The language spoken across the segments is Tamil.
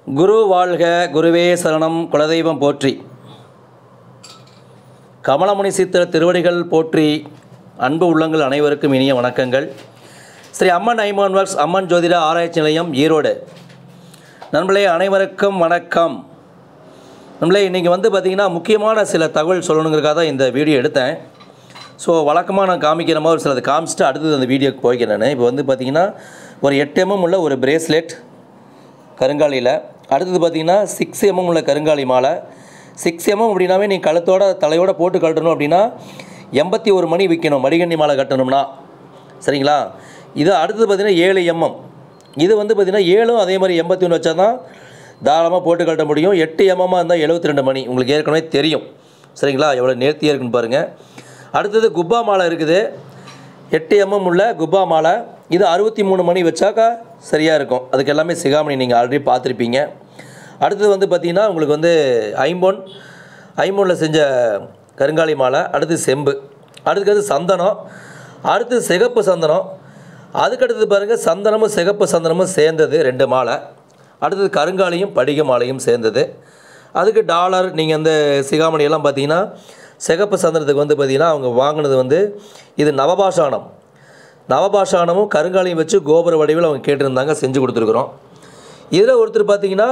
குரு வாழ்க குருவே சரணம் குலதெய்வம் போற்றி கமலமுனி சித்திர திருவடிகள் போற்றி அன்பு உள்ளங்கள் அனைவருக்கும் இனிய வணக்கங்கள் ஸ்ரீ அம்மன் ஐமான் ஒர்க்ஸ் அம்மன் ஜோதிட ஆராய்ச்சி நிலையம் ஈரோடு நண்பர்களே அனைவருக்கும் வணக்கம் நம்மளே இன்றைக்கி வந்து பார்த்திங்கன்னா முக்கியமான சில தகவல் சொல்லணுங்கிறக்காக தான் இந்த வீடியோ எடுத்தேன் ஸோ வழக்கமாக நான் காமிக்கிற மாதிரி ஒரு சிலது காமிச்சிட்டு அடுத்தது அந்த வீடியோக்கு போய்க்கிறேன் நான் இப்போ வந்து பார்த்திங்கன்னா ஒரு எட்டு எம்எம் உள்ள ஒரு பிரேஸ்லெட் கருங்காலியில் அடுத்தது பார்த்திங்கன்னா சிக்ஸ் எம்எம் உள்ள கருங்காலி மாலை சிக்ஸ் எம்எம் அப்படின்னாவே நீ கழுத்தோட தலையோட போட்டு கழட்டணும் அப்படின்னா எண்பத்தி ஒரு மணி விற்கணும் மடிகண்ணி மாலை கட்டணும்னா சரிங்களா இது அடுத்தது பார்த்திங்கன்னா ஏழு எம்எம் இது வந்து பார்த்திங்கன்னா ஏழும் அதே மாதிரி எண்பத்தி ஒன்று வச்சா தான் தாராளமாக போட்டு கட்ட முடியும் எட்டு எம்எம்மாக இருந்தால் எழுபத்தி ரெண்டு மணி உங்களுக்கு ஏற்கனவே தெரியும் சரிங்களா எவ்வளோ நேர்த்தியாக இருக்குன்னு பாருங்கள் அடுத்தது குப்பா மாலை இருக்குது எட்டு எம்எம் உள்ள குப்பா மாலை இது அறுபத்தி மூணு மணி வச்சாக்கா சரியாக இருக்கும் அதுக்கு எல்லாமே சிகாமணி நீங்கள் ஆல்ரெடி பார்த்துருப்பீங்க அடுத்தது வந்து பார்த்திங்கன்னா உங்களுக்கு வந்து ஐம்பொன் ஐம்பொனில் செஞ்ச கருங்காலி மாலை அடுத்து செம்பு அடுத்தது சந்தனம் அடுத்து சிகப்பு சந்தனம் அதுக்கடுத்தது பாருங்கள் சந்தனமும் சிகப்பு சந்தனமும் சேர்ந்தது ரெண்டு மாலை அடுத்தது கருங்காலியும் படிக மாலையும் சேர்ந்தது அதுக்கு டாலர் நீங்கள் அந்த சிகாமணி எல்லாம் பார்த்தீங்கன்னா சிகப்பு சந்தனத்துக்கு வந்து பார்த்திங்கன்னா அவங்க வாங்கினது வந்து இது நவபாஷானம் நவபாஷானமும் கருங்காலியும் வச்சு கோபுர வடிவில் அவங்க கேட்டிருந்தாங்க செஞ்சு கொடுத்துருக்குறோம் இதில் ஒருத்தர் பார்த்தீங்கன்னா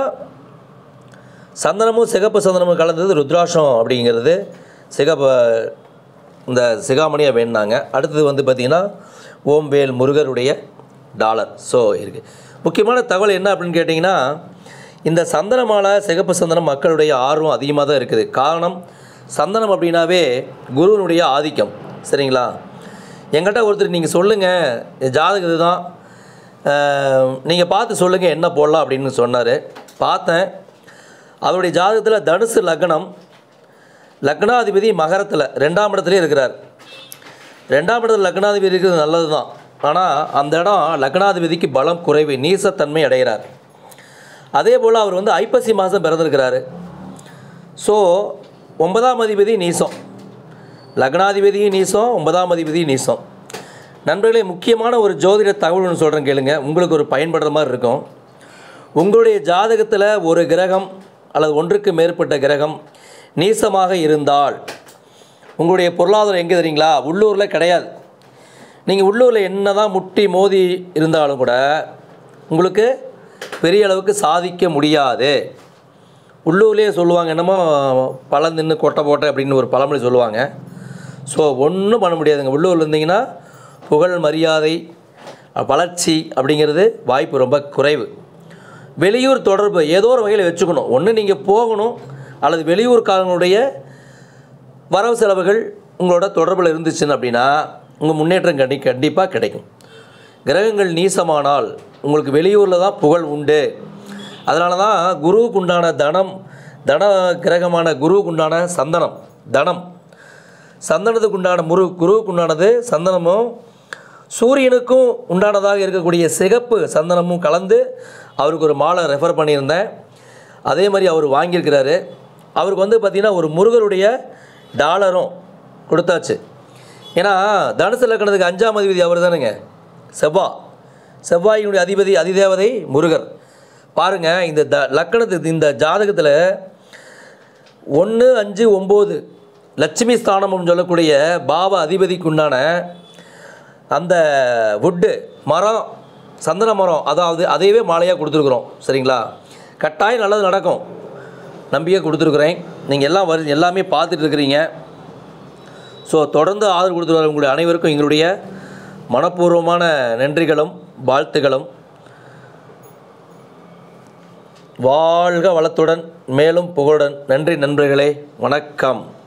சந்தனமும் சிகப்பு சந்தனமும் கலந்தது ருத்ராட்சம் அப்படிங்கிறது சிகப்ப இந்த சிகாமணியை வேணுனாங்க அடுத்தது வந்து பார்த்திங்கன்னா ஓம்வேல் முருகருடைய டாலர் ஸோ இருக்குது முக்கியமான தகவல் என்ன அப்படின்னு கேட்டிங்கன்னா இந்த சந்தன மாலை சிகப்பு சந்தனம் மக்களுடைய ஆர்வம் அதிகமாக தான் இருக்குது காரணம் சந்தனம் அப்படின்னாவே குருவனுடைய ஆதிக்கம் சரிங்களா எங்கிட்ட ஒருத்தர் நீங்கள் சொல்லுங்கள் ஜாதகம் இதுதான் நீங்கள் பார்த்து சொல்லுங்கள் என்ன போடலாம் அப்படின்னு சொன்னார் பார்த்தேன் அவருடைய ஜாதகத்தில் தனுசு லக்னம் லக்னாதிபதி மகரத்தில் ரெண்டாம் இடத்துலேயே இருக்கிறார் ரெண்டாம் இடத்துல லக்னாதிபதி இருக்கிறது நல்லது தான் ஆனால் அந்த இடம் லக்னாதிபதிக்கு பலம் குறைவு நீசத்தன்மை அடைகிறார் அதே போல் அவர் வந்து ஐப்பசி மாதம் பிறந்திருக்கிறாரு ஸோ ஒன்பதாம் அதிபதி நீசம் லக்னாதிபதியும் நீசம் ஒன்பதாம் அதிபதியும் நீசம் நண்பர்களே முக்கியமான ஒரு ஜோதிட தகவல் ஒன்று சொல்கிறேன் கேளுங்க உங்களுக்கு ஒரு பயன்படுற மாதிரி இருக்கும் உங்களுடைய ஜாதகத்தில் ஒரு கிரகம் அல்லது ஒன்றுக்கு மேற்பட்ட கிரகம் நீசமாக இருந்தால் உங்களுடைய பொருளாதாரம் எங்கே தெரியுங்களா உள்ளூரில் கிடையாது நீங்கள் உள்ளூரில் என்ன தான் முட்டி மோதி இருந்தாலும் கூட உங்களுக்கு பெரிய அளவுக்கு சாதிக்க முடியாது உள்ளூர்லேயே சொல்லுவாங்க என்னமோ பழம் தின்னு கொட்டை போட்டேன் அப்படின்னு ஒரு பழமொழி சொல்லுவாங்க ஸோ ஒன்றும் பண்ண முடியாதுங்க உள்ளூரில் இருந்தீங்கன்னா புகழ் மரியாதை வளர்ச்சி அப்படிங்கிறது வாய்ப்பு ரொம்ப குறைவு வெளியூர் தொடர்பு ஏதோ ஒரு வகையில் வச்சுக்கணும் ஒன்று நீங்கள் போகணும் அல்லது வெளியூர்காரங்களுடைய வரவு செலவுகள் உங்களோட தொடர்பில் இருந்துச்சுன்னு அப்படின்னா உங்கள் முன்னேற்றம் கண்டி கண்டிப்பாக கிடைக்கும் கிரகங்கள் நீசமானால் உங்களுக்கு வெளியூரில் தான் புகழ் உண்டு அதனால தான் குருவுக்கு உண்டான தனம் தன கிரகமான குருவுக்கு உண்டான சந்தனம் தனம் சந்தனத்துக்கு உண்டான முரு குருவுக்கு உண்டானது சந்தனமும் சூரியனுக்கும் உண்டானதாக இருக்கக்கூடிய சிகப்பு சந்தனமும் கலந்து அவருக்கு ஒரு மாலை ரெஃபர் பண்ணியிருந்தேன் அதே மாதிரி அவர் வாங்கியிருக்கிறாரு அவருக்கு வந்து பார்த்திங்கன்னா ஒரு முருகருடைய டாலரும் கொடுத்தாச்சு ஏன்னா தனுசு லக்கணத்துக்கு அஞ்சாம் அதிபதி அவர் தானுங்க செவ்வா செவ்வாயினுடைய அதிபதி அதிதேவதை முருகர் பாருங்கள் இந்த த லக்கணத்துக்கு இந்த ஜாதகத்தில் ஒன்று அஞ்சு ஒம்பது லட்சுமி ஸ்தானம்னு சொல்லக்கூடிய பாவ அதிபதிக்கு உண்டான அந்த வுட்டு மரம் சந்தன மரம் அதாவது அதையவே மாலையாக கொடுத்துருக்குறோம் சரிங்களா கட்டாயம் நல்லது நடக்கும் நம்பிக்கை கொடுத்துருக்குறேன் நீங்கள் எல்லாம் வரு எல்லாமே பார்த்துட்டு இருக்கிறீங்க ஸோ தொடர்ந்து ஆதரவு கொடுத்து வர உங்களுடைய அனைவருக்கும் எங்களுடைய மனப்பூர்வமான நன்றிகளும் வாழ்த்துகளும் வாழ்க வளத்துடன் மேலும் புகழுடன் நன்றி நண்பர்களே வணக்கம்